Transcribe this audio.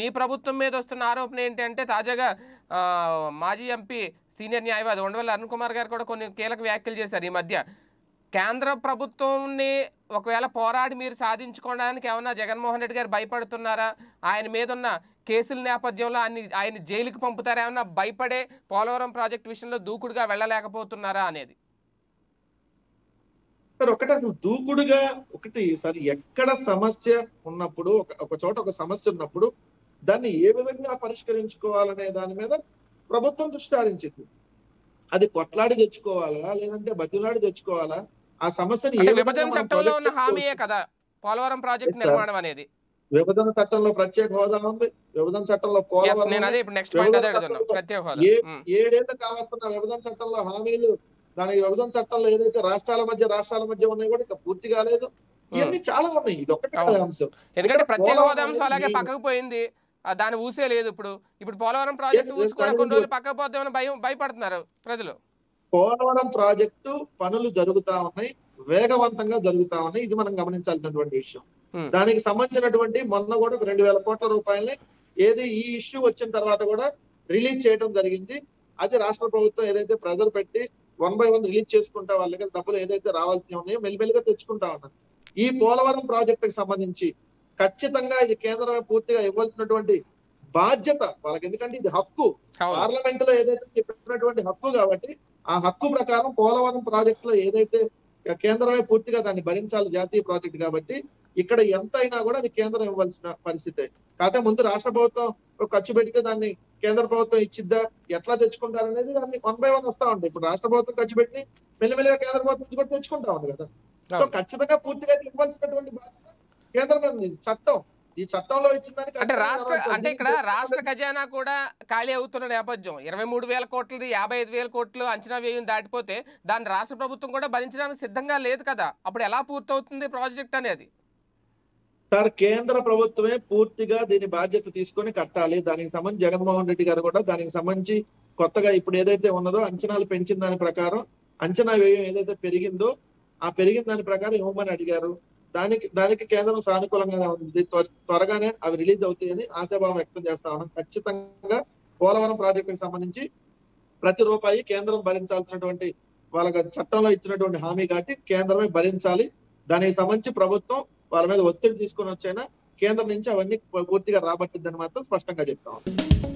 మీ ప్రభుత్వం మీద వస్తున్న ఆరోపణ ఏంటంటే తాజాగా ఆ, మాజీ ఎంపీ సీనియర్ న్యాయవాది ఉండవల్లి అరుణ్ కుమార్ గారు కూడా కొన్ని కీలక వ్యాఖ్యలు చేశారు ఈ మధ్య కేంద్ర ప్రభుత్వంని ఒకవేళ పోరాడి మీరు సాధించుకోవడానికి ఏమన్నా జగన్మోహన్ రెడ్డి గారు భయపడుతున్నారా ఆయన మీద ఉన్న కేసుల నేపథ్యంలో ఆయన ఆయన జైలుకి పంపుతారా ఏమన్నా భయపడే పోలవరం ప్రాజెక్ట్ విషయంలో దూకుడుగా వెళ్ళలేకపోతున్నారా అనేది సార్ ఒకటి అసలు దూకుడుగా ఒకటి సార్ ఎక్కడ సమస్య ఉన్నప్పుడు ఒక ఒక చోట ఒక సమస్య ఉన్నప్పుడు దాన్ని ఏ విధంగా పరిష్కరించుకోవాలనే దాని మీద ప్రభుత్వం దృష్టి సారించింది అది కొట్లాడి తెచ్చుకోవాలా లేదంటే బతిలాడి తెచ్చుకోవాలా ఆ సమస్యని ఏ అంటే విధంగా విభజన మనం చట్టంలో ఉన్న project హామీయే కదా పోలవరం ప్రాజెక్ట్ Yes, sir. నిర్మాణం అనేది విభజన చట్టంలో ప్రత్యేక హోదా ఉంది విభజన చట్టంలో Yes, పోలవరం నేను ఉంది. అదే ఇప్పుడు నెక్స్ట్ పాయింట్ అదే విభజన అడుగుతున్నా చట్టంలో ప్రత్యేక హోదా ఏ ఉమ్. ఏడేళ్ళు కావస్తున్న విభజన చట్టంలో హామీలు దాని విభజన చట్టంలో ఏదైతే రాష్ట్రాల మధ్య రాష్ట్రాల మధ్య ఉన్నాయి కూడా ఇంకా పూర్తి కాలేదు ఇవన్నీ చాలా ఉన్నాయి ఇది ఒకటి కాదు అవును. అంశం ఎందుకంటే ఇక్కడ ప్రత్యేక పోలవరం హోదా అంశం అనేది అలాగే main. పక్కకు పోయింది ఆ, దాని ఊసే లేదు ఇప్పుడు ఇప్పుడు పోలవరం ప్రాజెక్ట్ Yes, ఊసి yes, కూడా దాని కొన్ని గురించి- రోజులు పక్కకు పోతామని భయం భయపడుతున్నారు ప్రజలు పోలవరం ప్రాజెక్టు పనులు జరుగుతా ఉన్నాయి వేగవంతంగా జరుగుతా ఉన్నాయి ఇది మనం గమనించాల్సినటువంటి విషయం Hmm. దానికి సంబంధించినటువంటి మొన్న కూడా ఒక రెండు వేల కోట్ల రూపాయలని ఏది ఈ ఇష్యూ వచ్చిన తర్వాత కూడా రిలీజ్ చేయడం జరిగింది అది రాష్ట్ర ప్రభుత్వం ఏదైతే ప్రెజర్ పెట్టి వన్ బై వన్ రిలీజ్ చేసుకుంటా వాళ్ళ దగ్గర డబ్బులు ఏదైతే రావాల్సి ఉన్నాయో మెల్లిమెల్లిగా తెచ్చుకుంటా ఉన్నారు ఈ పోలవరం ప్రాజెక్టుకి సంబంధించి ఖచ్చితంగా ఇది కేంద్రమే పూర్తిగా ఇవ్వాల్సినటువంటి బాధ్యత వాళ్ళకి ఎందుకంటే ఇది హక్కు అవును పార్లమెంట్ లో ఏదైతే చెప్పినటువంటి హక్కు కాబట్టి ఆ హక్కు ప్రకారం పోలవరం ప్రాజెక్ట్ లో ఏదైతే కేంద్రమే పూర్తిగా దాన్ని భరించాలి జాతీయ ప్రాజెక్ట్ కాబట్టి ఇక్కడ ఎంత అయినా కూడా అది కేంద్రం ఇవ్వాల్సిన పరిస్థితే కాకపోతే ముందు రాష్ట్ర ప్రభుత్వం ఒక ఖర్చు పెడితే దాన్ని కేంద్ర ప్రభుత్వం ఇచ్చిద్దా ఎట్లా తెచ్చుకుంటారనేది దాన్ని వన్ బై వన్ వస్తా ఉంటాయి ఇప్పుడు రాష్ట్ర ప్రభుత్వం ఖర్చు పెట్టి మెల్లిమెల్లిగా కేంద్ర ప్రభుత్వం నుంచి కూడా తెచ్చుకుంటా ఉంది కదా సో అవును. ఖచ్చితంగా పూర్తిగా ఇవ్వాల్సినటువంటి బాధ్యత కేంద్రం మీద ఉంది. చట్టం ఈ చట్టంలో ఇచ్చిన దానికి అంటే ఖచ్చితంగా రాష్ట్ర ఇవ్వాల్సి అంటే ఇక్కడ ఉంది. రాష్ట్ర ఖజానా కూడా ఖాళీ అవుతున్న నేపథ్యం ఇరవై మూడు వేల కోట్లది యాభై ఐదు వేల కోట్లు అంచనా వ్యయం దాటిపోతే దాన్ని రాష్ట్ర ప్రభుత్వం కూడా భరించడానికి సిద్ధంగా లేదు కదా అప్పుడు ఎలా పూర్తవుతుంది ప్రాజెక్ట్ అనేది సార్ కేంద్ర ప్రభుత్వమే పూర్తిగా దీని బాధ్యత తీసుకొని కట్టాలి దానికి సంబంధించి జగన్మోహన్ రెడ్డి గారు కూడా దానికి సంబంధించి కొత్తగా ఇప్పుడు ఏదైతే ఉన్నదో అంచనాలు పెంచిన దాని ప్రకారం అంచనా వ్యయం ఏదైతే పెరిగిందో ఆ పెరిగిన దాని ప్రకారం ఇవ్వమని అడిగారు దానికి దానికి కేంద్రం సానుకూలంగానే ఉంది త్వర- త్వరగానే అవి రిలీజ్ అవుతాయని ఆశాభావం వ్యక్తం చేస్తా ఉన్నాం ఖచ్చితంగా పోలవరం ప్రాజెక్టుకి సంబంధించి ప్రతి రూపాయి కేంద్రం భరించాల్సినటువంటి వాళ్ళకి చట్టంలో ఇచ్చినటువంటి హామీ కాబట్టి కేంద్రమే భరించాలి దానికి సంబంధించి ప్రభుత్వం వాళ్ళ మీద ఒత్తిడి తీసుకొని వచ్చైనా కేంద్రం నుంచి అవన్నీ పూర్తిగా రాబట్టిద్దని మాత్రం స్పష్టంగా చెప్తాం